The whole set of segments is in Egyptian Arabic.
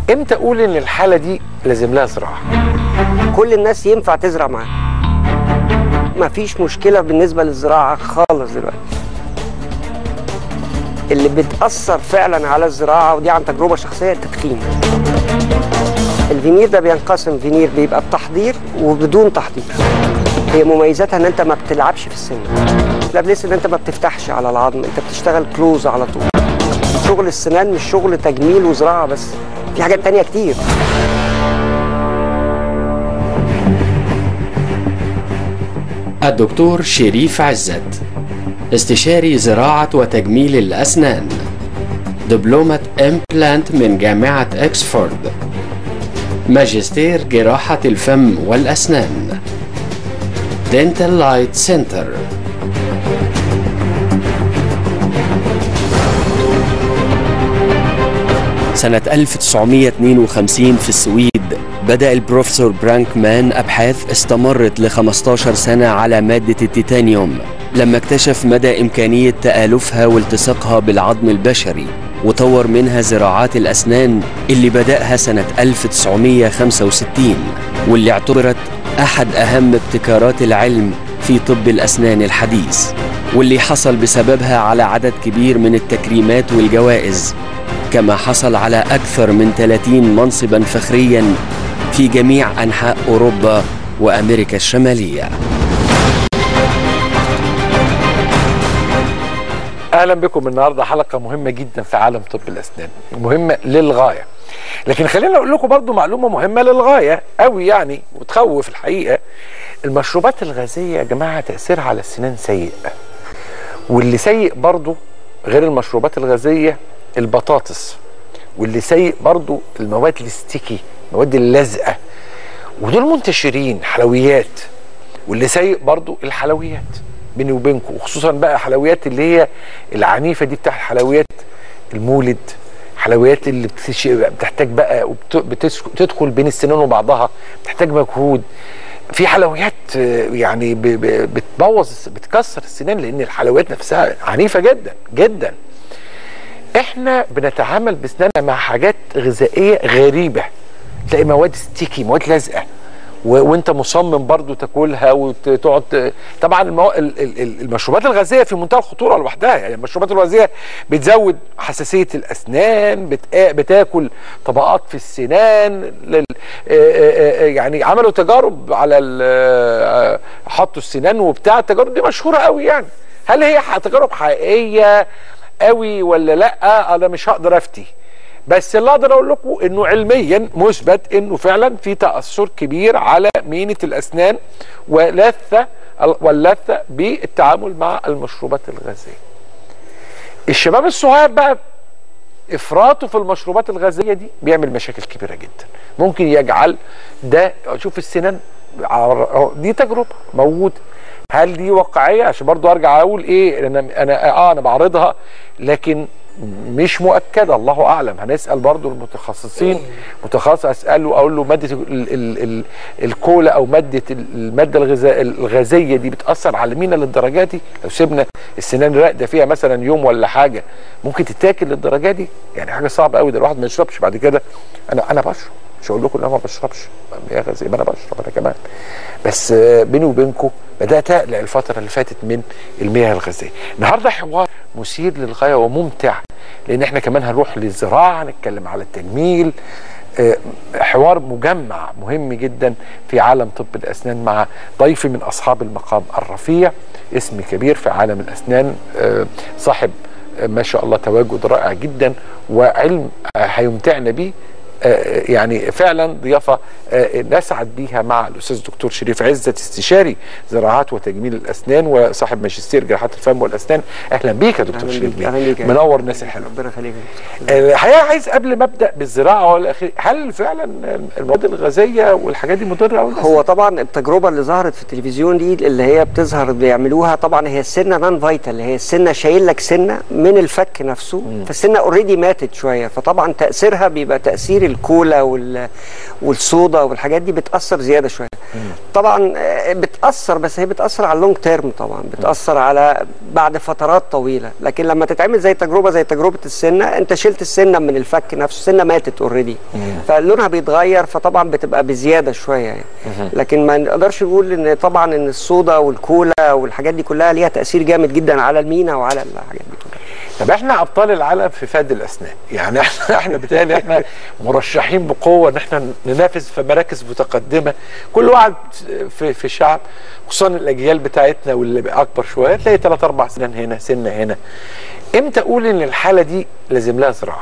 امتى اقول ان الحاله دي لازم لها زراعه كل الناس ينفع تزرع معاها مفيش مشكله بالنسبه للزراعه خالص دلوقتي اللي بتاثر فعلا على الزراعه ودي عن تجربه شخصيه التدخين الفينير ده بينقسم فينير بيبقى بتحضير وبدون تحضير هي مميزاتها ان انت ما بتلعبش في السن الابليس ان انت ما بتفتحش على العظم انت بتشتغل كلوز على طول شغل السنان مش شغل تجميل وزراعه بس في حاجات تانية كتير الدكتور شريف عزت استشاري زراعة وتجميل الأسنان دبلومة إمبلانت من جامعة إكسفورد ماجستير جراحة الفم والأسنان دينتال لايت سنتر سنة 1952 في السويد بدأ البروفيسور برانك مان أبحاث استمرت ل 15 سنة على مادة التيتانيوم لما اكتشف مدى إمكانية تآلفها والتصاقها بالعظم البشري وطور منها زراعات الأسنان اللي بدأها سنة 1965 واللي اعتبرت أحد أهم ابتكارات العلم في طب الأسنان الحديث واللي حصل بسببها على عدد كبير من التكريمات والجوائز كما حصل على أكثر من 30 منصبا فخريا في جميع أنحاء أوروبا وأمريكا الشمالية اهلا بكم النهارده حلقه مهمه جدا في عالم طب الاسنان مهمه للغايه لكن خلينا اقول لكم برضو معلومه مهمه للغايه قوي يعني وتخوف الحقيقه المشروبات الغازيه يا جماعه تاثيرها على السنان سيء واللي سيء برضو غير المشروبات الغازيه البطاطس واللي سيء برضو المواد الستيكي المواد اللازقه ودول منتشرين حلويات واللي سيء برضو الحلويات بيني وبينكم وخصوصا بقى حلويات اللي هي العنيفه دي بتاع حلويات المولد حلويات اللي بتش... بتحتاج بقى وبتدخل بين السنان وبعضها بتحتاج مجهود في حلويات يعني ب... ب... بتبوظ بتكسر السنان لان الحلويات نفسها عنيفه جدا جدا احنا بنتعامل بسناننا مع حاجات غذائيه غريبه تلاقي مواد ستيكي مواد لازقه و... وانت مصمم برضو تاكلها وتقعد طبعا المو... المشروبات الغازيه في منتهى الخطوره لوحدها يعني المشروبات الغازيه بتزود حساسيه الاسنان بت... بتاكل طبقات في السنان لل... يعني عملوا تجارب على ال... حطوا السنان وبتاع التجارب دي مشهوره قوي يعني هل هي تجارب حقيقيه قوي ولا لا انا مش هقدر افتي بس اللي اقدر اقول لكم انه علميا مثبت انه فعلا في تاثر كبير على مينه الاسنان ولثه واللثه بالتعامل مع المشروبات الغازيه. الشباب الصغير بقى افراطه في المشروبات الغازيه دي بيعمل مشاكل كبيره جدا ممكن يجعل ده شوف السنان دي تجربه موجوده هل دي واقعيه عشان برضو ارجع اقول ايه انا انا اه انا بعرضها لكن مش مؤكده الله اعلم هنسال برضو المتخصصين متخصص اساله اقول له ماده ال ال ال الكولا او ماده الماده الغذاء الغازيه دي بتاثر على مينا للدرجه دي لو سيبنا السنان راقده فيها مثلا يوم ولا حاجه ممكن تتاكل للدرجه دي يعني حاجه صعبه قوي ده الواحد ما يشربش بعد كده انا انا بشرب مش هقول لكم ان انا ما بشربش مياه غازيه ما انا بشرب انا كمان بس بيني وبينكم بدات اقلق الفتره اللي فاتت من المياه الغازيه النهارده حوار مثير للغايه وممتع لان احنا كمان هنروح للزراعه نتكلم على التجميل حوار مجمع مهم جدا في عالم طب الاسنان مع ضيفي من اصحاب المقام الرفيع اسم كبير في عالم الاسنان صاحب ما شاء الله تواجد رائع جدا وعلم هيمتعنا بيه يعني فعلا ضيافه نسعد بيها مع الاستاذ الدكتور شريف عزت استشاري زراعات وتجميل الاسنان وصاحب ماجستير جراحات الفم والاسنان اهلا بيك يا دكتور شريف بيك منور الناس الحلوه ربنا يخليك الحقيقه عايز قبل ما ابدا بالزراعه والاخير هل فعلا المواد الغازيه والحاجات دي مضره قوي هو طبعا التجربه اللي ظهرت في التلفزيون دي اللي هي بتظهر بيعملوها طبعا هي السنه نان فايتال هي السنه شايل لك سنه من الفك نفسه فالسنه اوريدي ماتت شويه فطبعا تاثيرها بيبقى تاثير الكولا وال والصودا والحاجات دي بتاثر زياده شويه طبعا آه، بتاثر بس هي بتاثر على اللونج تيرم طبعا بتاثر على بعد فترات طويله لكن لما تتعمل زي تجربه زي تجربه السنه انت شلت السنه من الفك نفسه السنه ماتت اوريدي فلونها بيتغير فطبعا بتبقى بزياده شويه يعني لكن ما نقدرش نقول ان طبعا ان الصودا والكولا والحاجات دي كلها ليها تاثير جامد جدا على المينا وعلى الحاجات دي كلها طب احنا ابطال العالم في فاد الاسنان يعني احنا احنا بالتالي احنا مرشحين بقوه ان احنا ننافس في مراكز متقدمه كل واحد في في الشعب خصوصا الاجيال بتاعتنا واللي اكبر شويه تلاقي ثلاث اربع سنين هنا سنه هنا امتى اقول ان الحاله دي لازم لها زراعه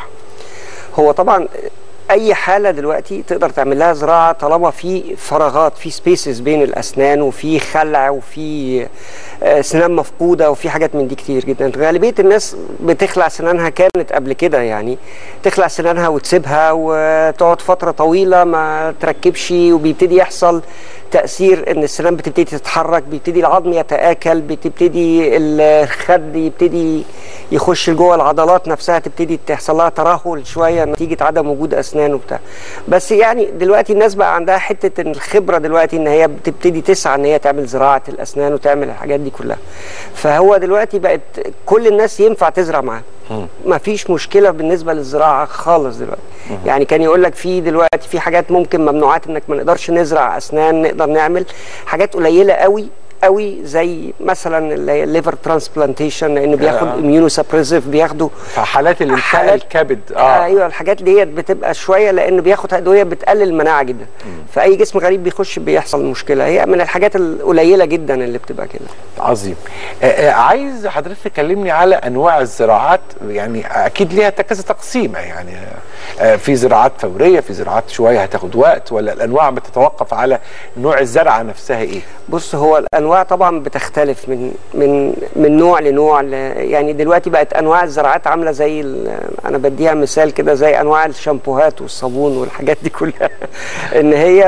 هو طبعا اي حاله دلوقتي تقدر تعمل لها زراعه طالما في فراغات في سبيسز بين الاسنان وفي خلع وفي آه، سنان مفقوده وفي حاجات من دي كتير جدا غالبيه الناس بتخلع سنانها كانت قبل كده يعني تخلع سنانها وتسيبها وتقعد فتره طويله ما تركبش وبيبتدي يحصل تاثير ان السنان بتبتدي تتحرك بيبتدي العظم يتاكل بتبتدي الخد يبتدي يخش جوه العضلات نفسها تبتدي تحصل لها ترهل شويه نتيجه عدم وجود اسنان وبتاع بس يعني دلوقتي الناس بقى عندها حته ان الخبره دلوقتي ان هي بتبتدي تسعى ان هي تعمل زراعه الاسنان وتعمل الحاجات دي كلها فهو دلوقتي بقت كل الناس ينفع تزرع معاه ما فيش مشكله بالنسبه للزراعه خالص دلوقتي يعني كان يقول لك في دلوقتي في حاجات ممكن ممنوعات انك ما نقدرش نزرع اسنان نقدر نعمل حاجات قليله قوي قوي زي مثلا اللي هي الليفر ترانسبلانتيشن لانه بياخد آه. اميونو سبريسيف بياخدوا في حالات الالتهاب حالات- الكبد آه. اه ايوه الحاجات ديت بتبقى شويه لانه بياخد ادويه بتقلل المناعه جدا فاي جسم غريب بيخش بيحصل مشكله هي من الحاجات القليله جدا اللي بتبقى كده عظيم آه آه عايز حضرتك تكلمني على انواع الزراعات يعني اكيد ليها كذا تقسيمه يعني آه في زراعات فوريه في زراعات شويه هتاخد وقت ولا الانواع بتتوقف على نوع الزرعه نفسها ايه بص هو الانواع طبعا بتختلف من من من نوع لنوع ل- يعني دلوقتي بقت انواع الزراعات عامله زي ال- انا بديها مثال كده زي انواع الشامبوهات والصابون والحاجات دي كلها ان هي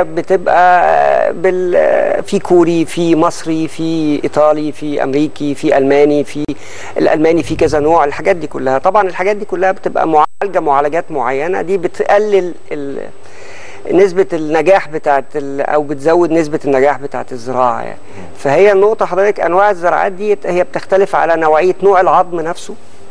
بتبقى بال في كوري في مصري في ايطالي في امريكي في الماني في الالماني في كذا نوع الحاجات دي كلها طبعا الحاجات دي كلها بتبقى معالجه معالجات معينه دي بتقلل ال نسبة النجاح بتاعت ال- أو بتزود نسبة النجاح بتاعت الزراعة يعني فهي النقطة حضرتك أنواع الزراعات دي هي بتختلف على نوعية نوع العظم نفسه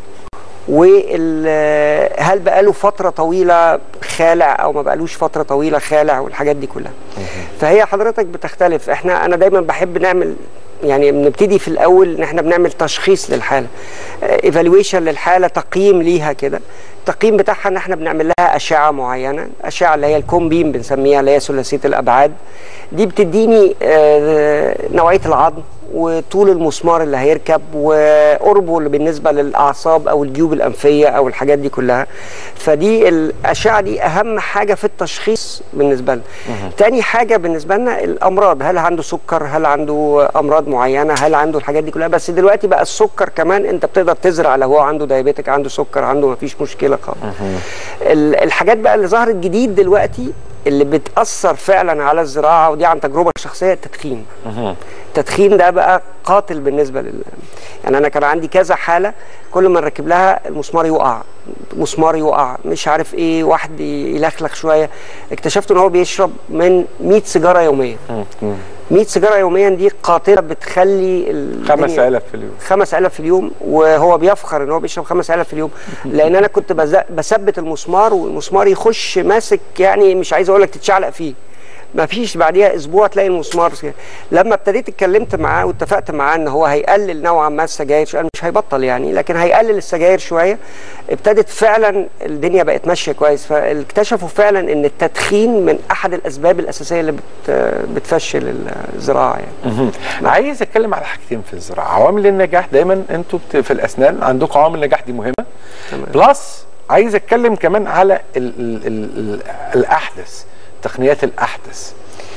وهل بقاله فترة طويلة خالع أو ما بقالوش فترة طويلة خالع والحاجات دي كلها فهي حضرتك بتختلف احنا أنا دايما بحب نعمل يعني بنبتدي في الأول إن احنا بنعمل تشخيص للحالة ايفالويشن للحالة تقييم ليها كده التقييم بتاعها ان احنا بنعمل لها اشعه معينه الاشعه اللي هي الكومبيم بنسميها اللي هي ثلاثيه الابعاد دي بتديني آه، نوعيه العظم وطول المسمار اللي هيركب وقربه اللي بالنسبه للاعصاب او الجيوب الانفيه او الحاجات دي كلها فدي الاشعه دي اهم حاجه في التشخيص بالنسبه لنا تاني حاجه بالنسبه لنا الامراض هل عنده سكر هل عنده امراض معينه هل عنده الحاجات دي كلها بس دلوقتي بقى السكر كمان انت بتقدر تزرع لو هو عنده دايابيتك عنده سكر عنده مفيش مشكله خالص ال- الحاجات بقى اللي ظهرت جديد دلوقتي اللي بتاثر فعلا على الزراعه ودي عن تجربه شخصيه التدخين التدخين ده بقى قاتل بالنسبه لل يعني انا كان عندي كذا حاله كل ما نركب لها المسمار يقع مسمار يقع مش عارف ايه واحد يلخلخ شويه اكتشفت ان هو بيشرب من 100 سيجاره يوميا 100 سيجاره يوميا دي قاتله بتخلي الدنيا- 5000 في اليوم 5000 في اليوم وهو بيفخر ان هو بيشرب 5000 في اليوم لان انا كنت بز- بثبت المسمار والمسمار يخش ماسك يعني مش عايز اقول لك تتشعلق فيه ما فيش بعديها اسبوع تلاقي المسمار كده. لما ابتديت اتكلمت معاه واتفقت معاه ان هو هيقلل نوعا ما السجاير شوية. مش هيبطل يعني لكن هيقلل السجاير شويه ابتدت فعلا الدنيا بقت ماشيه كويس فاكتشفوا فعلا ان التدخين من احد الاسباب الاساسيه اللي بت بتفشل الزراعه يعني عايز اتكلم على حاجتين في الزراعه عوامل النجاح دايما انتوا بت- في الاسنان عندكم عوامل النجاح دي مهمه بلس عايز اتكلم كمان على ال ال ال ال الاحدث تقنيات الاحدث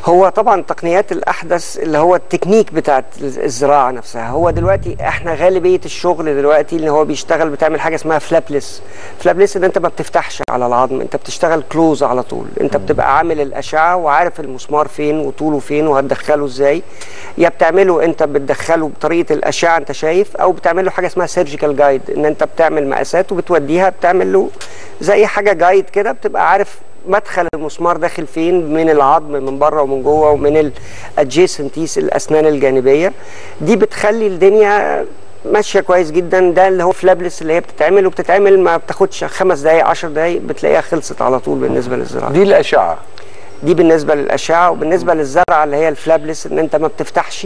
هو طبعا تقنيات الاحدث اللي هو التكنيك بتاعت الزراعه نفسها هو دلوقتي احنا غالبيه الشغل دلوقتي اللي هو بيشتغل بتعمل حاجه اسمها فلابلس فلابلس ان انت ما بتفتحش على العظم انت بتشتغل كلوز على طول انت بتبقى عامل الاشعه وعارف المسمار فين وطوله فين وهتدخله ازاي يا بتعمله انت بتدخله بطريقه الاشعه انت شايف او بتعمل له حاجه اسمها سيرجيكال جايد ان انت بتعمل مقاسات وبتوديها بتعمل له زي حاجه جايد كده بتبقى عارف مدخل المسمار داخل فين من العظم من بره ومن جوه ومن الادجيسنتيس الاسنان الجانبيه دي بتخلي الدنيا ماشيه كويس جدا ده اللي هو فلابلس اللي هي بتتعمل وبتتعمل ما بتاخدش خمس دقائق 10 دقائق بتلاقيها خلصت على طول بالنسبه للزراعه دي الاشعه دي بالنسبه للاشعه وبالنسبه للزرعه اللي هي الفلابلس ان انت ما بتفتحش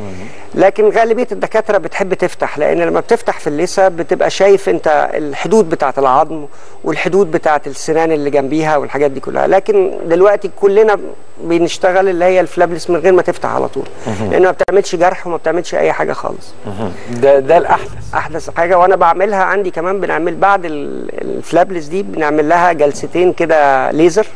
لكن غالبيه الدكاتره بتحب تفتح لان لما بتفتح في اللثه بتبقى شايف انت الحدود بتاعه العظم والحدود بتاعه السنان اللي جنبيها والحاجات دي كلها لكن دلوقتي كلنا بنشتغل اللي هي الفلابلس من غير ما تفتح على طول لان ما بتعملش جرح وما بتعملش اي حاجه خالص ده ده الاحدث احدث حاجه وانا بعملها عندي كمان بنعمل بعد الفلابلس دي بنعمل لها جلستين كده ليزر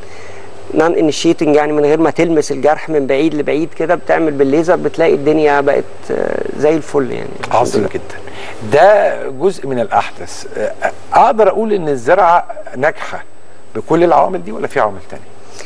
نون انيشيتنج يعني من غير ما تلمس الجرح من بعيد لبعيد كده بتعمل بالليزر بتلاقي الدنيا بقت زي الفل يعني عظيم جدا ده جزء من الاحدث اقدر اقول ان الزراعه ناجحه بكل العوامل دي ولا في عوامل تانية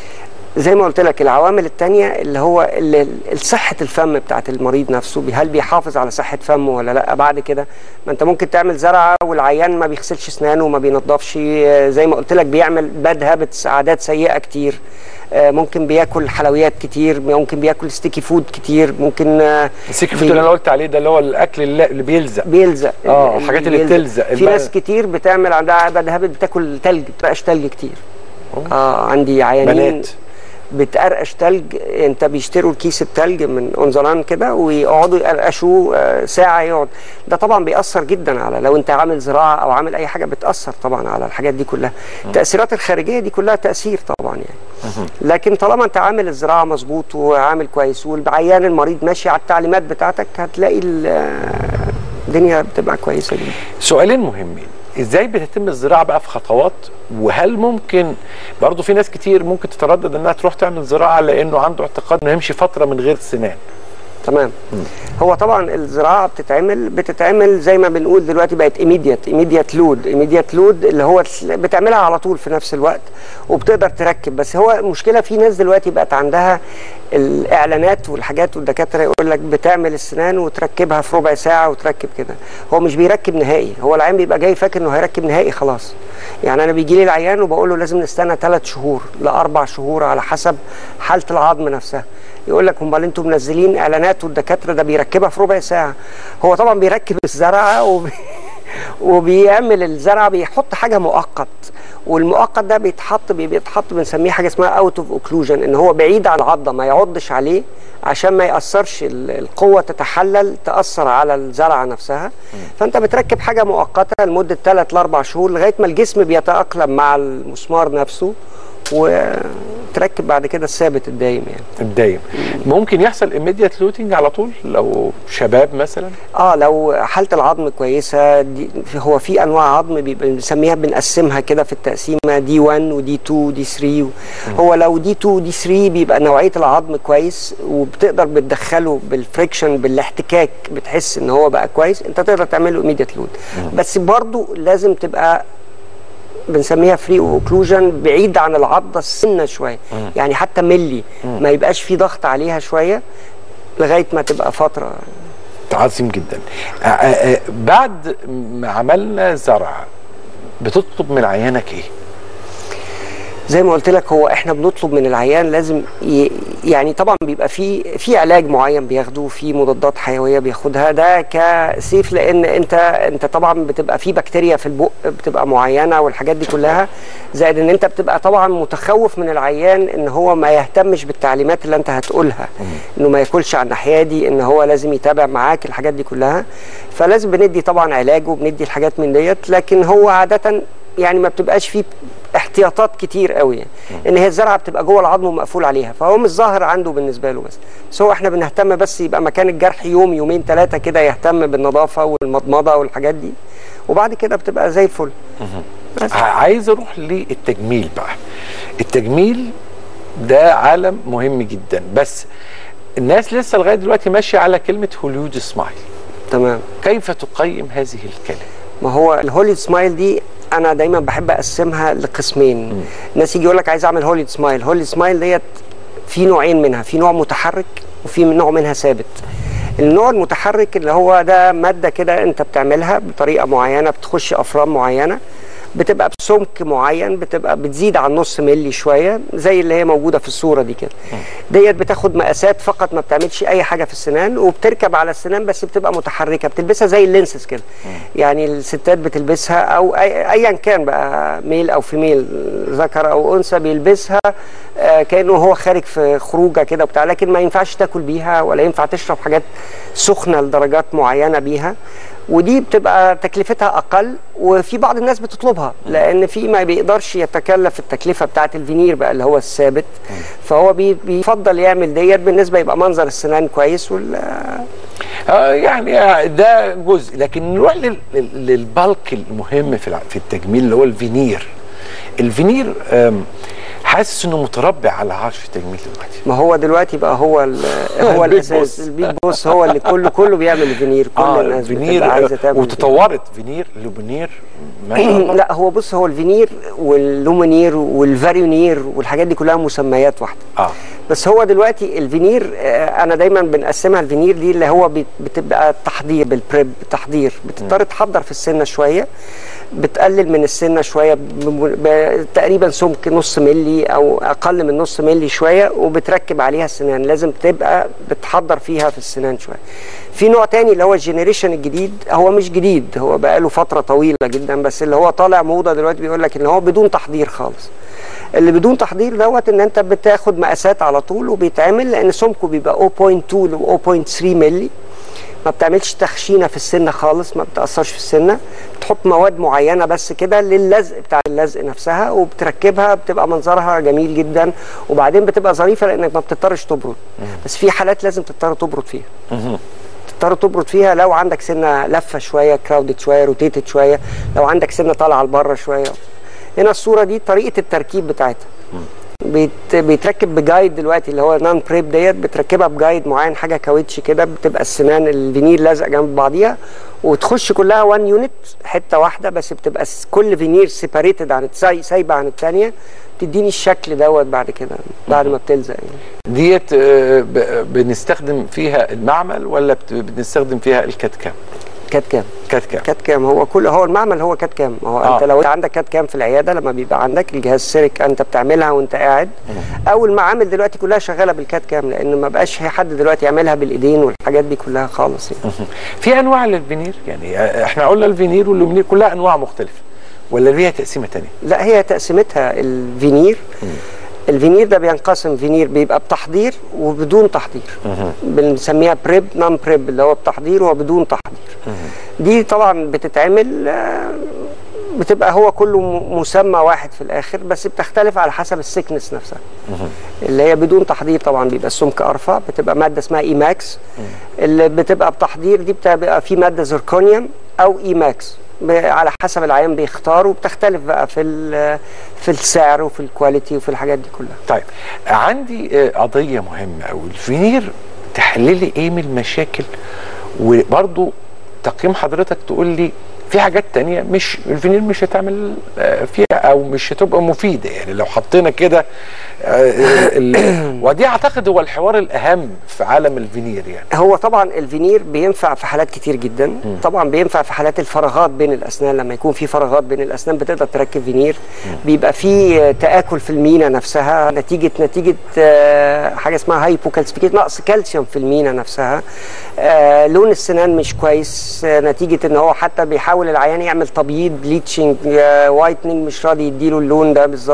زي ما قلت لك العوامل التانية اللي هو اللي صحة الفم بتاعت المريض نفسه هل بيحافظ على صحة فمه ولا لا بعد كده ما انت ممكن تعمل زرعة والعيان ما بيغسلش اسنانه وما بينضفش زي ما قلت لك بيعمل باد هابتس عادات سيئة كتير ممكن بياكل حلويات كتير ممكن بياكل ستيكي فود كتير ممكن الستيكي فود اللي انا قلت عليه ده اللي هو الاكل اللي بيلزق بيلزق اه الحاجات اللي بتلزق في ناس كتير بتعمل عندها باد هابت بتاكل تلج بقاش تلج كتير اه عندي عيانين بنات بتقرقش تلج انت بيشتروا الكيس التلج من اونزلان كده ويقعدوا يقرقشوه ساعه يقعد ده طبعا بيأثر جدا على لو انت عامل زراعه او عامل اي حاجه بتأثر طبعا على الحاجات دي كلها التأثيرات الخارجيه دي كلها تأثير طبعا يعني لكن طالما انت عامل الزراعه مظبوط وعامل كويس والعيان المريض ماشي على التعليمات بتاعتك هتلاقي الدنيا بتبقى كويسه جدا سؤالين مهمين ازاي بتتم الزراعه بقى في خطوات وهل ممكن برضه في ناس كتير ممكن تتردد انها تروح تعمل زراعه لانه عنده اعتقاد انه يمشي فتره من غير سنان تمام هو طبعا الزراعه بتتعمل بتتعمل زي ما بنقول دلوقتي بقت ايميديت ايميديت لود ايميديت لود اللي هو بتعملها على طول في نفس الوقت وبتقدر تركب بس هو المشكله في ناس دلوقتي بقت عندها الاعلانات والحاجات والدكاتره يقول لك بتعمل السنان وتركبها في ربع ساعه وتركب كده هو مش بيركب نهائي هو العيان بيبقى جاي فاكر انه هيركب نهائي خلاص يعني انا بيجي لي العيان وبقول له لازم نستنى ثلاث شهور لاربع شهور على حسب حاله العظم نفسها يقول لك امال انتم منزلين اعلانات والدكاتره ده بيركبها في ربع ساعه هو طبعا بيركب الزرعه وبي وبيعمل الزرعه بيحط حاجه مؤقت والمؤقت ده بيتحط بيتحط بنسميه حاجه اسمها اوت اوف اوكلوجن ان هو بعيد عن العضه ما يعضش عليه عشان ما ياثرش القوه تتحلل تاثر على الزرعه نفسها فانت بتركب حاجه مؤقته لمده 3 ل 4 شهور لغايه ما الجسم بيتاقلم مع المسمار نفسه وتركب بعد كده الثابت الدايم يعني الدايم ممكن يحصل immediate لوتنج على طول لو شباب مثلا اه لو حاله العظم كويسه دي هو في انواع عظم بنسميها بنقسمها كده في التقسيمه دي 1 ودي 2 ودي 3 هو لو دي 2 ودي 3 بيبقى نوعيه العظم كويس وبتقدر بتدخله بالفريكشن بالاحتكاك بتحس ان هو بقى كويس انت تقدر تعمله immediate لود بس برضو لازم تبقى بنسميها فري اوكلوجن بعيد عن العضه السنه شويه يعني حتى ملي ما يبقاش في ضغط عليها شويه لغايه ما تبقى فتره عظيم جدا آآ آآ بعد ما عملنا زرع بتطلب من عيانك ايه زي ما قلت لك هو احنا بنطلب من العيان لازم ي... يعني طبعا بيبقى في في علاج معين بياخده في مضادات حيويه بياخدها ده كسيف لان انت انت طبعا بتبقى في بكتيريا في البق بتبقى معينه والحاجات دي كلها زائد ان انت بتبقى طبعا متخوف من العيان ان هو ما يهتمش بالتعليمات اللي انت هتقولها انه ما ياكلش على الناحيه دي ان هو لازم يتابع معاك الحاجات دي كلها فلازم بندي طبعا علاج وبندي الحاجات من ديت لكن هو عاده يعني ما بتبقاش فيه احتياطات كتير قوي يعني ان هي الزرعه بتبقى جوه العظم ومقفول عليها فهو مش ظاهر عنده بالنسبه له بس بس هو احنا بنهتم بس يبقى مكان الجرح يوم يومين ثلاثه كده يهتم بالنظافه والمضمضه والحاجات دي وبعد كده بتبقى زي الفل عايز اروح للتجميل بقى التجميل ده عالم مهم جدا بس الناس لسه لغايه دلوقتي ماشيه على كلمه هوليود سمايل تمام كيف تقيم هذه الكلمه ما هو الهوليود سمايل دي انا دايما بحب اقسمها لقسمين الناس يجي يقول لك عايز اعمل هوليود سمايل هوليود سمايل ديت في نوعين منها في نوع متحرك وفي نوع منها ثابت النوع المتحرك اللي هو ده ماده كده انت بتعملها بطريقه معينه بتخش افران معينه بتبقى بسمك معين بتبقى بتزيد عن نص ملي شويه زي اللي هي موجوده في الصوره دي كده ديت بتاخد مقاسات فقط ما بتعملش اي حاجه في السنان وبتركب على السنان بس بتبقى متحركه بتلبسها زي اللينسز كده يعني الستات بتلبسها او أي- ايا كان بقى ميل او فيميل ذكر او انثى بيلبسها آه، كانه هو خارج في خروجه كده وبتاع لكن ما ينفعش تاكل بيها ولا ينفع تشرب حاجات سخنه لدرجات معينه بيها ودي بتبقى تكلفتها اقل وفي بعض الناس بتطلبها لان في ما بيقدرش يتكلف التكلفه بتاعه الفينير بقى اللي هو الثابت فهو بي- بيفضل يعمل ديت بالنسبه يبقى منظر السنان كويس وال آه يعني آه، ده جزء لكن نروح لل- لل- للبلك المهم في الع- في التجميل اللي هو الفينير الفينير آم، حاسس انه متربع على عرش التجميل دلوقتي ما هو دلوقتي بقى هو ال- هو البيج الاساس بوس. البيج بوس هو اللي كله كله بيعمل الفينير كل اه الناس فينير بتبقى عايزه آه، تعمل وتطورت فينير لوبونير ما شاء الله لا هو بص هو الفينير واللومينير والفاريونير والحاجات دي كلها مسميات واحده اه بس هو دلوقتي الفينير آه، انا دايما بنقسمها الفينير دي اللي هو بت- بتبقى تحضير بالبريب تحضير بتضطر تحضر في السنه شويه بتقلل من السنه شويه بم- ب- تقريبا سمك نص ملي او اقل من نص ملي شويه وبتركب عليها السنان لازم تبقى بتحضر فيها في السنان شويه في نوع تاني اللي هو الجينيريشن الجديد هو مش جديد هو بقاله فتره طويله جدا بس اللي هو طالع موضه دلوقتي بيقول لك ان هو بدون تحضير خالص اللي بدون تحضير دوت ان انت بتاخد مقاسات على طول وبيتعمل لان سمكه بيبقى 0.2 ل 0.3 ملي ما بتعملش تخشينه في السنه خالص ما بتاثرش في السنه بتحط مواد معينه بس كده للزق بتاع اللزق نفسها وبتركبها بتبقى منظرها جميل جدا وبعدين بتبقى ظريفه لانك ما بتضطرش تبرد بس في حالات لازم تضطر تبرد فيها تضطر تبرد فيها لو عندك سنه لفه شويه كراودد شويه روتيتد شويه لو عندك سنه طالعه لبره شويه هنا الصوره دي طريقه التركيب بتاعتها بيت بيتركب بجايد دلوقتي اللي هو نان بريب ديت بتركبها بجايد معين حاجه كاوتش كده بتبقى السنان الفينير لازقه جنب بعضيها وتخش كلها 1 يونت حته واحده بس بتبقى س- كل فينير سيباريتد عن التساي- سايبه عن الثانيه تديني الشكل دوت بعد كده بعد ما بتلزق يعني. ديت آه، ب- بنستخدم فيها المعمل ولا بت- بنستخدم فيها الكات كام كات كام كات كام كات كام هو كل هو المعمل هو كات كام هو آه. انت لو انت عندك كات كام في العياده لما بيبقى عندك الجهاز سيرك انت بتعملها وانت قاعد او المعامل دلوقتي كلها شغاله بالكات كام لان ما بقاش في حد دلوقتي يعملها بالايدين والحاجات دي كلها خالص يعني. في انواع للفينير يعني آه، احنا قلنا الفينير واللومينير كلها انواع مختلفه ولا ليها تقسيمه تانية لا هي تقسيمتها الفينير الفينير ده بينقسم فينير بيبقى بتحضير وبدون تحضير بنسميها بريب نون بريب اللي هو بتحضير وبدون تحضير دي طبعا بتتعمل آه، بتبقى هو كله م- مسمى واحد في الاخر بس بتختلف على حسب السكنس نفسها اللي هي بدون تحضير طبعا بيبقى السمك ارفع بتبقى ماده اسمها اي ماكس اللي بتبقى بتحضير دي بتبقى في ماده زركونيوم او اي ماكس ب- على حسب العيان بيختار وبتختلف بقى في ال- في السعر وفي الكواليتي وفي الحاجات دي كلها طيب عندي آه، قضيه مهمه قوي الفينير تحللي ايه من المشاكل وبرضو تقييم حضرتك تقول لي في حاجات تانية مش الفينير مش هتعمل آه، فيها او مش هتبقى مفيده يعني لو حطينا كده آه، ال- ودي اعتقد هو الحوار الاهم في عالم الفينير يعني هو طبعا الفينير بينفع في حالات كتير جدا طبعا بينفع في حالات الفراغات بين الاسنان لما يكون في فراغات بين الاسنان بتقدر تركب فينير بيبقى في تاكل في المينا نفسها نتيجه نتيجه آه، حاجه اسمها هايبوكالسيفيكيشن نقص كالسيوم في المينا نفسها آه، لون السنان مش كويس آه، نتيجه ان هو حتى بيحاول العيان يعمل تبييض بليتشنج وايتنينج مش راضي يديله اللون ده بالظبط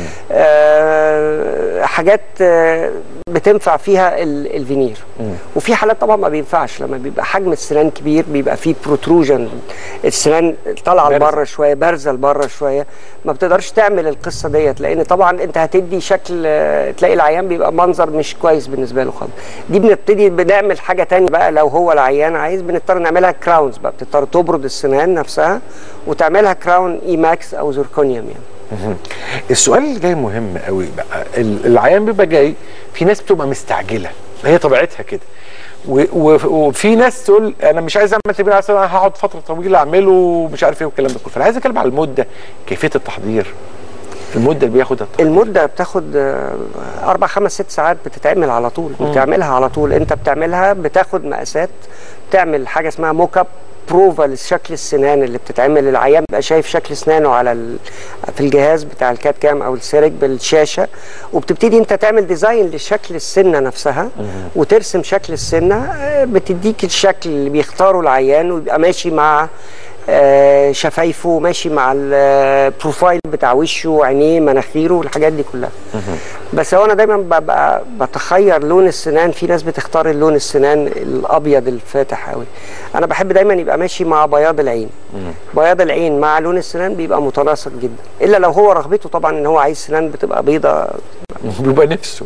آه، حاجات آه، بتنفع فيها ال- الفينير وفي حالات طبعا ما بينفعش لما بيبقى حجم السنان كبير بيبقى فيه بروتروجن السنان طالعه بارزة. لبره شويه بارزه لبره شويه ما بتقدرش تعمل القصه ديت لان طبعا انت هتدي شكل آه، تلاقي العيان بيبقى منظر مش كويس بالنسبه له خالص دي بنبتدي بنعمل حاجه تانية بقى لو هو العيان عايز بنضطر نعملها كراونز بقى بتضطر تبرد السنان نفسها وتعملها كراون اي ماكس او زركونيوم يعني السؤال اللي جاي مهم قوي بقى ال- العيان بيبقى جاي في ناس بتبقى مستعجله هي طبيعتها كده و- و- وفي ناس تقول انا مش عايز اعمل تمرين عشان انا هقعد فتره طويله اعمله ومش عارف ايه والكلام ده كله فانا عايز اتكلم على المده كيفيه التحضير المده اللي بياخدها التحضير المدة بتاخد آه، أربع خمس ست ساعات بتتعمل على طول بتعملها على طول أنت بتعملها بتاخد مقاسات بتعمل حاجة اسمها موك اب بروفا لشكل السنان اللي بتتعمل العيان بيبقى شايف شكل اسنانه على ال... في الجهاز بتاع الكات كام او السيرك بالشاشه وبتبتدي انت تعمل ديزاين لشكل السنه نفسها وترسم شكل السنه آه، بتديك الشكل اللي بيختاره العيان ويبقى ماشي مع آه، شفايفه ماشي مع البروفايل بتاع وشه وعينيه مناخيره والحاجات دي كلها بس هو انا دايما ببقى بتخير لون السنان في ناس بتختار اللون السنان الابيض الفاتح قوي انا بحب دايما يبقى ماشي مع بياض العين بياض العين مع لون السنان بيبقى متناسق جدا الا لو هو رغبته طبعا ان هو عايز سنان بتبقى بيضة بيبقى نفسه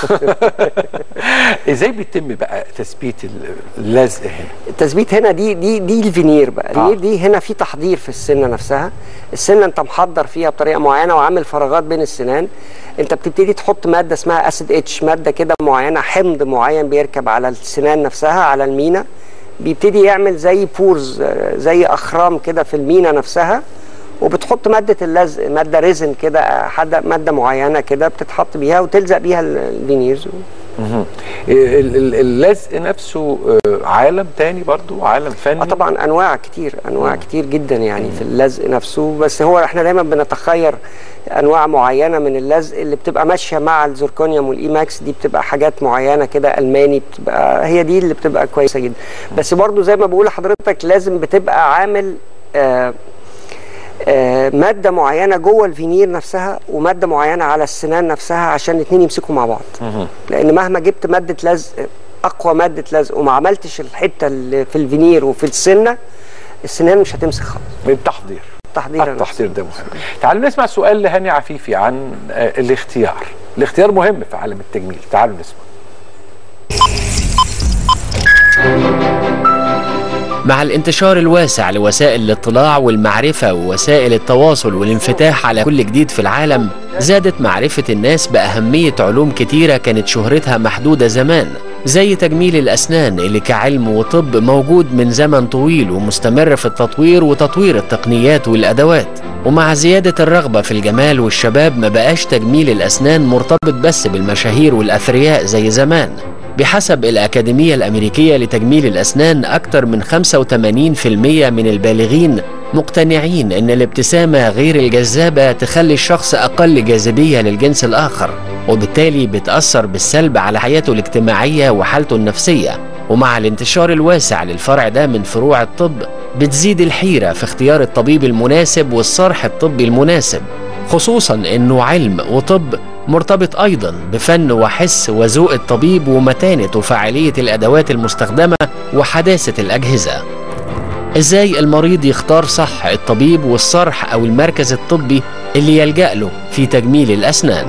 ازاي بيتم بقى تثبيت اللزق هنا التثبيت هنا دي دي دي الفينير بقى آه. الفينير دي هنا في تحضير في السنه نفسها السنه انت محضر فيها بطريقه معينه وعامل فراغات بين السنان انت بتبتدي تحط ماده اسمها اسيد اتش ماده كده معينه حمض معين بيركب على السنان نفسها على المينا بيبتدي يعمل زي بورز آه، زي اخرام كده في المينا نفسها وبتحط ماده اللزق ماده ريزن كده آه، حد ماده معينه كده بتتحط بيها وتلزق بيها ال- الفينيرز ال- ال- اللزق نفسه آه، عالم تاني برضو عالم فني اه طبعا انواع كتير انواع كتير جدا يعني في اللزق نفسه بس هو احنا دايما بنتخير انواع معينه من اللزق اللي بتبقى ماشيه مع الزركونيوم والايماكس دي بتبقى حاجات معينه كده الماني بتبقى هي دي اللي بتبقى كويسه جدا بس برضو زي ما بقول لحضرتك لازم بتبقى عامل آه آه، ماده معينه جوه الفينير نفسها وماده معينه على السنان نفسها عشان الاثنين يمسكوا مع بعض لان مهما جبت ماده لزق اقوى ماده لزق وما عملتش الحته اللي في الفينير وفي السنه السنان مش هتمسك خالص التحضير تحضير التحضير ده مهم تعالوا نسمع سؤال لهاني عفيفي عن آه، الاختيار الاختيار مهم في عالم التجميل تعالوا نسمع مع الانتشار الواسع لوسائل الاطلاع والمعرفة ووسائل التواصل والانفتاح على كل جديد في العالم زادت معرفة الناس بأهمية علوم كتيرة كانت شهرتها محدودة زمان زي تجميل الأسنان اللي كعلم وطب موجود من زمن طويل ومستمر في التطوير وتطوير التقنيات والأدوات ومع زيادة الرغبة في الجمال والشباب ما بقاش تجميل الأسنان مرتبط بس بالمشاهير والأثرياء زي زمان بحسب الأكاديمية الأمريكية لتجميل الأسنان أكثر من 85% من البالغين مقتنعين أن الابتسامة غير الجذابة تخلي الشخص أقل جاذبية للجنس الآخر وبالتالي بتأثر بالسلب على حياته الاجتماعية وحالته النفسية ومع الانتشار الواسع للفرع ده من فروع الطب بتزيد الحيرة في اختيار الطبيب المناسب والصرح الطبي المناسب خصوصا انه علم وطب مرتبط ايضا بفن وحس وذوق الطبيب ومتانه وفاعليه الادوات المستخدمه وحداثه الاجهزه ازاي المريض يختار صح الطبيب والصرح او المركز الطبي اللي يلجا له في تجميل الاسنان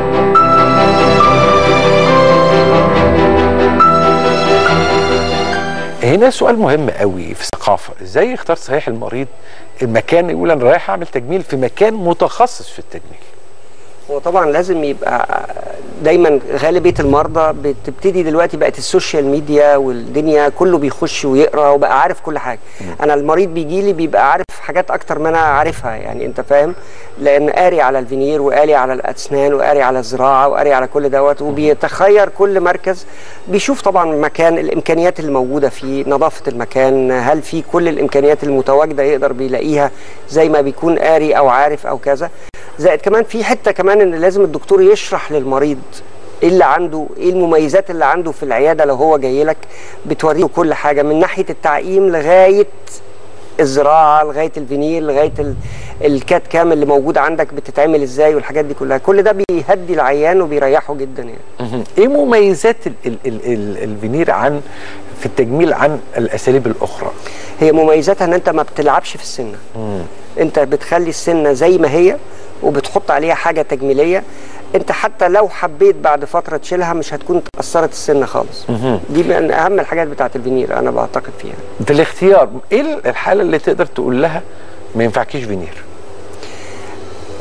هنا سؤال مهم قوي في الثقافه ازاي يختار صحيح المريض المكان يقول انا رايح اعمل تجميل في مكان متخصص في التجميل هو طبعا لازم يبقى دايما غالبيه المرضى بتبتدي دلوقتي بقت السوشيال ميديا والدنيا كله بيخش ويقرا وبقى عارف كل حاجه انا المريض بيجي لي بيبقى عارف حاجات اكتر ما انا عارفها يعني انت فاهم لان قاري على الفينير وقاري على الاسنان وقاري على الزراعه وقاري على كل دوت وبيتخير كل مركز بيشوف طبعا مكان الامكانيات اللي موجوده فيه نظافه المكان هل في كل الامكانيات المتواجده يقدر بيلاقيها زي ما بيكون قاري او عارف او كذا زائد كمان في حته كمان ان لازم الدكتور يشرح للمريض ايه اللي عنده ايه المميزات اللي عنده في العياده لو هو جاي لك بتوريه كل حاجه من ناحيه التعقيم لغايه الزراعه لغايه الفينير لغايه ال- الكات كام اللي موجود عندك بتتعمل ازاي والحاجات دي كلها كل ده بيهدي العيان وبيريحه جدا يعني ايه مميزات ال ال ال ال الفينير عن في التجميل عن الاساليب الاخرى هي مميزاتها ان انت ما بتلعبش في السنه انت بتخلي السنه زي ما هي وبتحط عليها حاجه تجميليه انت حتى لو حبيت بعد فتره تشيلها مش هتكون تاثرت السنه خالص دي من اهم الحاجات بتاعت الفينير انا بعتقد فيها في الاختيار ايه الحاله اللي تقدر تقول لها ما ينفعكيش فينير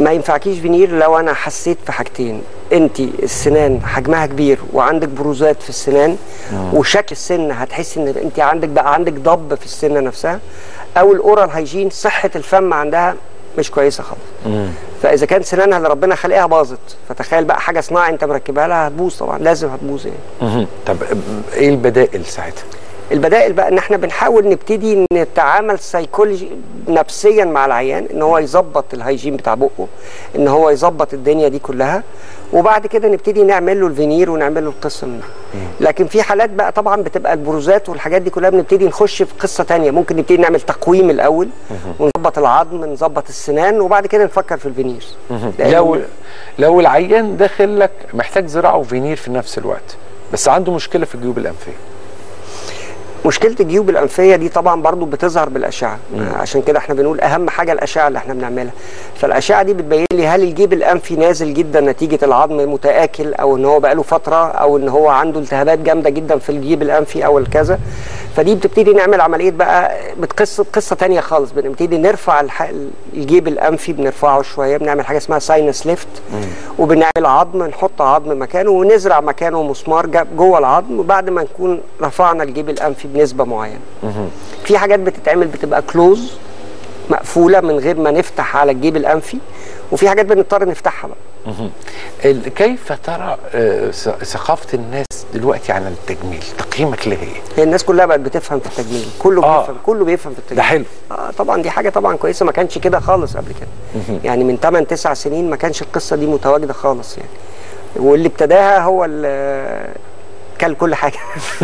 ما ينفعكيش فينير لو انا حسيت في حاجتين انت السنان حجمها كبير وعندك بروزات في السنان وشكل السن هتحسي ان انت عندك بقى عندك ضب في السنه نفسها او الاورال هايجين صحه الفم عندها مش كويسه خالص فاذا كان سنانها اللي ربنا خلقها باظت فتخيل بقى حاجه صناعي انت مركبها لها هتبوظ طبعا لازم هتبوظ يعني مهم. طب ايه البدائل ساعتها؟ البدائل بقى ان احنا بنحاول نبتدي نتعامل سيكولوجي نفسيا مع العيان ان هو يظبط الهيجين بتاع بقه ان هو يظبط الدنيا دي كلها وبعد كده نبتدي نعمل له الفينير ونعمل له القصه من دي لكن في حالات بقى طبعا بتبقى البروزات والحاجات دي كلها بنبتدي نخش في قصه تانية ممكن نبتدي نعمل تقويم الاول ونظبط العظم نظبط السنان وبعد كده نفكر في الفينير لأن- لو لو العيان داخل لك محتاج زراعه وفينير في نفس الوقت بس عنده مشكله في الجيوب الانفيه مشكله الجيوب الانفيه دي طبعا برضو بتظهر بالاشعه عشان كده احنا بنقول اهم حاجه الاشعه اللي احنا بنعملها فالاشعه دي بتبين لي هل الجيب الانفي نازل جدا نتيجه العظم متاكل او ان هو بقاله فتره او ان هو عنده التهابات جامده جدا في الجيب الانفي او الكذا فدي بتبتدي نعمل عمليه بقى بتقصه قصه تانية خالص بنبتدي نرفع الح... الجيب الانفي بنرفعه شويه بنعمل حاجه اسمها ساينس ليفت وبنعمل عظم نحط عظم مكانه ونزرع مكانه مسمار جا- جوه العظم وبعد ما نكون رفعنا الجيب الانفي بنسبه معينه في حاجات بتتعمل بتبقى كلوز مقفوله من غير ما نفتح على الجيب الانفي وفي حاجات بنضطر نفتحها بقى ال- كيف ترى آه، ث- ثقافه الناس دلوقتي عن التجميل تقييمك ليه هي هي الناس كلها بقت بتفهم في التجميل كله آه. بيفهم كله بيفهم في التجميل ده حلو آه طبعا دي حاجه طبعا كويسه ما كانش كده خالص قبل كده يعني من 8 9 سنين ما كانش القصه دي متواجده خالص يعني واللي ابتداها هو اللي كل كل حاجه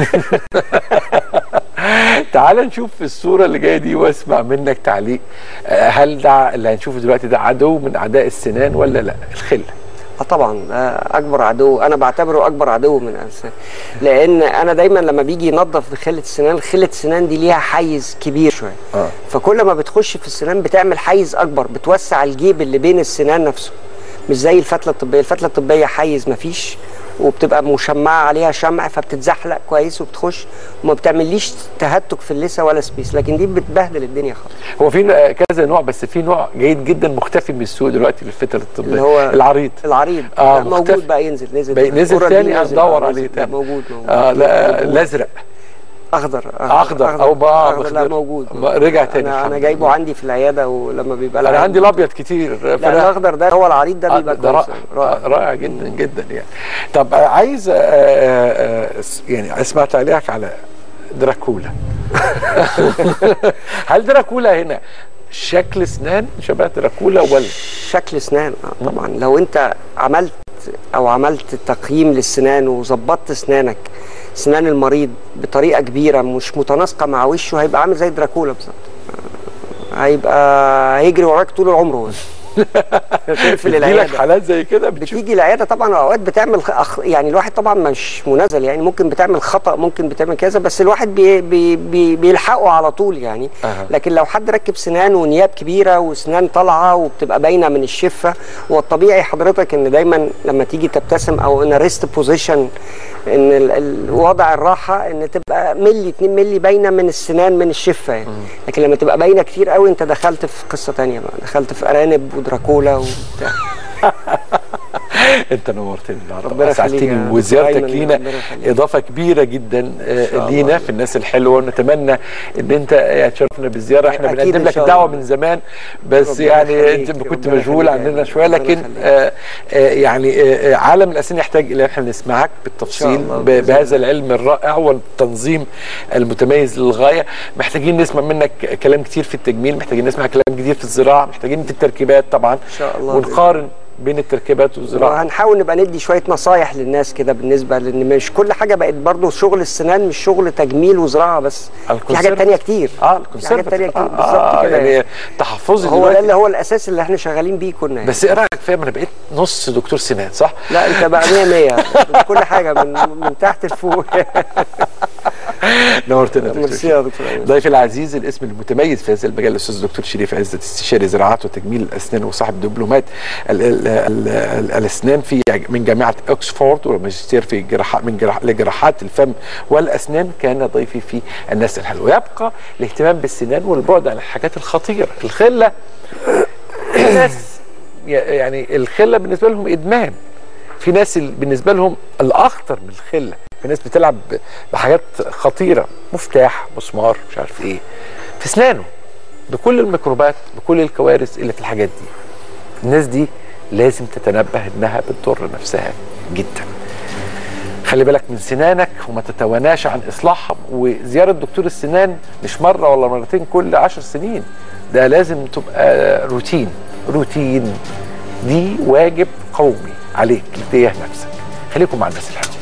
تعال نشوف في الصوره اللي جايه دي واسمع منك تعليق آه، هل ده اللي هنشوفه دلوقتي ده عدو من اعداء السنان ولا لا الخله اه طبعا ده اكبر عدو انا بعتبره اكبر عدو من الانسان لان انا دايما لما بيجي ينظف بخله السنان خله السنان دي ليها حيز كبير شويه آه. فكل ما بتخش في السنان بتعمل حيز اكبر بتوسع الجيب اللي بين السنان نفسه مش زي الفتله الطبيه الفتله الطبيه حيز مفيش وبتبقى مشمعه عليها شمع فبتتزحلق كويس وبتخش وما بتعمليش تهتك في اللثه ولا سبيس لكن دي بتبهدل الدنيا خالص هو في آه، كذا نوع بس في نوع جيد جدا مختفي من السوق دلوقتي للفتره الطبيه اللي هو العريض العريض آه، لا، مختفي. موجود بقى ينزل نزل بقى نزل أورال تاني دي نازل. ادور آه، عليه نزل. لا، تاني موجود موجود اه لا موجود. الازرق اخضر اخضر او بقى أخضر لا موجود رجع تاني انا, الحمد أنا جايبه لله. عندي في العياده ولما بيبقى انا العيان- عندي الابيض كتير لا فأنا- الاخضر ده هو العريض ده آه، بيبقى ده كويس رائع رائع آه، رائع جدا جدا يعني طب آه، عايز آه، آه، آه، س- يعني اسمع تعليقك على دراكولا هل دراكولا هنا شكل اسنان شبه دراكولا ولا شكل اسنان آه طبعا لو انت عملت او عملت تقييم للسنان وظبطت اسنانك اسنان المريض بطريقه كبيره مش متناسقه مع وشه هيبقى عامل زي دراكولا بالظبط آه، هيبقى هيجري وراك طول العمر هو تقفل بتجيلك العياده حالات زي كده بتشوف بتيجي العياده طبعا اوقات بتعمل أخ... يعني الواحد طبعا مش منزل يعني ممكن بتعمل خطا ممكن بتعمل كذا بس الواحد بي... بي... بي... بيلحقه على طول يعني أها. لكن لو حد ركب سنان ونياب كبيره وسنان طالعه وبتبقى باينه من الشفه والطبيعي حضرتك ان دايما لما تيجي تبتسم او ان ريست بوزيشن ان ال... ال... وضع الراحه ان تبقى ملي 2 ملي باينه من السنان من الشفه يعني لكن لما تبقى باينه كتير قوي انت دخلت في قصه تانية بقى دخلت في ارانب ودراكولا وبتاع انت نورتني النهارده ربنا يخليك اسعدتني يا وزيارتك دكتور أيمن، لينا ربنا يخليك. اضافه كبيره جدا آه، شاء الله. لينا في الناس الحلوه ونتمنى ان انت يعني تشرفنا بالزياره احنا أكيد بنقدم إن لك شاء الدعوه الله. من زمان بس ربنا يعني يخليك، انت كنت ربنا مشغول يخليك. عننا شويه ربنا لكن يخليك. آه آه يعني آه آه، عالم الاسنان يحتاج الى ان احنا نسمعك بالتفصيل الله، ب- بإذن بهذا العلم الرائع والتنظيم المتميز للغايه محتاجين نسمع منك كلام كتير في التجميل محتاجين نسمع كلام كتير في الزراعه محتاجين في التركيبات طبعا إن شاء الله ونقارن بين التركيبات والزراعه وهنحاول نبقى ندي شويه نصايح للناس كده بالنسبه لان مش كل حاجه بقت برضه شغل السنان مش شغل تجميل وزراعه بس في حاجات تانية كتير اه في حاجات تانية كتير بالظبط آه كده يعني تحفظي هو ده دلوقتي اللي هو الاساس اللي احنا شغالين بيه كنا يعني. بس ايه رايك فاهم انا بقيت نص دكتور سنان صح؟ لا انت بقى 100 100 كل حاجه من من تحت لفوق نورتنا يا ميرسي دكتور يا دكتور أيمن. ضيفي العزيز الاسم المتميز في هذا المجال الاستاذ الدكتور شريف عزت استشاري زراعات وتجميل الاسنان وصاحب دبلومات ال ال ال ال الاسنان في من جامعه اوكسفورد والماجستير في جراحات من جراح لجراحات الفم والاسنان كان ضيفي في الناس الحلوه ويبقى الاهتمام بالسنان والبعد عن الحاجات الخطيره الخله في ناس ي- يعني الخله بالنسبه لهم ادمان في ناس ال- بالنسبه لهم الاخطر من الخله في ناس بتلعب ب- بحاجات خطيره مفتاح مسمار مش عارف ايه في اسنانه بكل الميكروبات بكل الكوارث اللي في الحاجات دي الناس دي لازم تتنبه انها بتضر نفسها جدا خلي بالك من سنانك وما تتواناش عن اصلاحها وزياره دكتور السنان مش مره ولا مرتين كل عشر سنين ده لازم تبقى روتين روتين دي واجب قومي عليك لتجاه نفسك خليكم مع الناس الحلوه